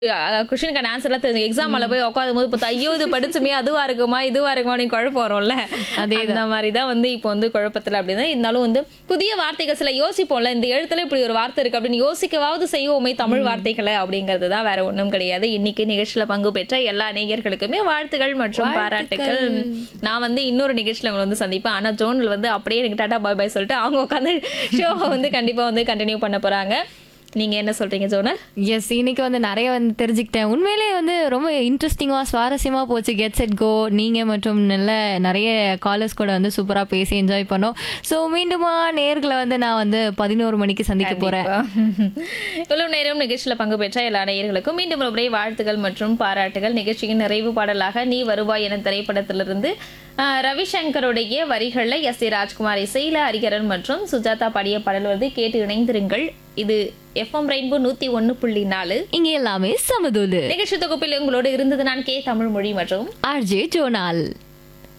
கொஸ்டினுக்கான ஆன்சர்லாம் தெரிஞ்சு எக்ஸாம் மேல போய் உட்காரும் போது பார்த்தா ஐயோ இது படிச்சுமே அதுவா இருக்குமா இதுவா இருக்குமா நீ குழப்பம் வரும்ல அந்த மாதிரி தான் வந்து இப்போ வந்து குழப்பத்துல அப்படிதான் இருந்தாலும் வந்து புதிய வார்த்தைகள் சில யோசிப்போம்ல இந்த எழுத்துல இப்படி ஒரு வார்த்தை இருக்கு அப்படின்னு யோசிக்கவாவது செய்வோமே தமிழ் வார்த்தைகளை அப்படிங்கிறது தான் வேற ஒண்ணும் கிடையாது இன்னைக்கு நிகழ்ச்சியில பங்கு பெற்ற எல்லா நேயர்களுக்குமே வாழ்த்துகள் மற்றும் பாராட்டுகள் நான் வந்து இன்னொரு நிகழ்ச்சியில உங்களை வந்து சந்திப்பேன் ஆனா ஜோன்ல வந்து அப்படியே எனக்கு டாடா பாய் பாய் சொல்லிட்டு அவங்க உட்காந்து ஷோவை வந்து கண்டிப்பா வந்து கண்டினியூ பண்ண போறாங்க நீங்க என்ன சொல்றீங்க ஜோனல் எஸ் இன்னைக்கு வந்து நிறைய வந்து தெரிஞ்சுக்கிட்டேன் உண்மையிலே வந்து ரொம்ப இன்ட்ரெஸ்டிங்காக சுவாரஸ்யமாக போச்சு கெட் செட் கோ நீங்கள் மற்றும் நல்ல நிறைய காலர்ஸ் கூட வந்து சூப்பராக பேசி என்ஜாய் பண்ணோம் ஸோ மீண்டுமா நேர்களை வந்து நான் வந்து பதினோரு மணிக்கு சந்திக்க போகிறேன் இவ்வளவு நேரம் நிகழ்ச்சியில பங்கு பெற்ற எல்லா நேயர்களுக்கும் மீண்டும் ஒரு முறை வாழ்த்துகள் மற்றும் பாராட்டுகள் நிகழ்ச்சியின் நிறைவு பாடலாக நீ வருவாய் என திரைப்படத்திலிருந்து ஆஹ், ரவிசங்கருடைய வரிகள்ல எஸ் ஏ ராஜ்குமார் இசையில ஹரிகரன் மற்றும் சுஜாதா பாடிய பாடல் வந்து கேட்டு இணைந்திருங்கள் இது எஃப்எம் ரெயின்போ நூத்தி ஒன்னு புள்ளி நாலு இங்கே எல்லாமே சமதூலு நிகழ்ச்சி தொகுப்பில் உங்களோடு இருந்தது நான் கே தமிழ் மொழி மற்றும் ஆர்ஜே ஜோனால்